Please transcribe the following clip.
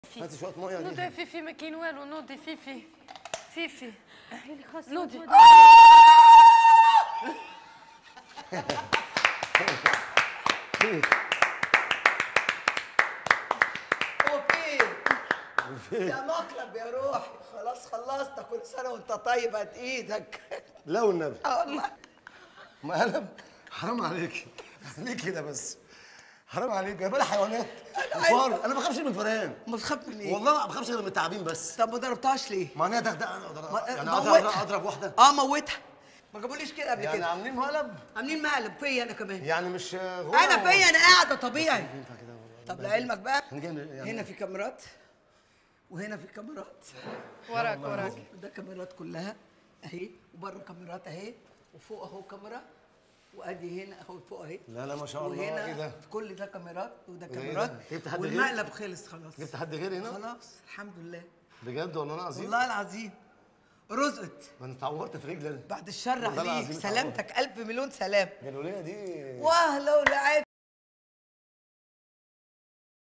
هاتي شويه ميه نوضي دي فيفي ما كاين والو نوضي فيفي فيفي اللي خاص نوضي اوكي يا مقلب يا روحي خلاص خلصت كل سنه وانت طيب هات ايدك لا والنبي اه والله مقلب حرام عليك ليه كده بس حرام عليك جايبه لي حيوانات وفار انا ما بخافش من الفئران ما تخاف من ايه؟ والله ما بخافش غير من التعابين بس طب ما ضربتهاش ليه؟ ما انا تاخد انا أقدر- ما- يعني موتها. اضرب اضرب واحده اه موتها ما جابوليش كده قبل يعني كده عاملين مقلب عاملين مقلب فيا انا كمان يعني مش هو انا فيا انا قاعده طبيعي ينفع كده والله. طب لعلمك بقى أنا جاي من- يعني- هنا في كاميرات وهنا في كاميرات وراك وراك ده كاميرات كلها اهي وبره كاميرات اهي وفوق اهو كاميرا وادي هنا اهو فوق اهي لا لا ما شاء الله وهنا ايه ده كل ده كاميرات وده إيه ده؟ كاميرات جبت حد غيري؟ والمقلب خلص خلاص جبت حد غيري هنا خلاص الحمد لله بجد والله انا عظيم والله العظيم رزقت ما انا اتعورت في رجلي أنا. بعد الشر والله عليك العظيم سلامتك الف مليون سلام الوليه دي واهلا ولعب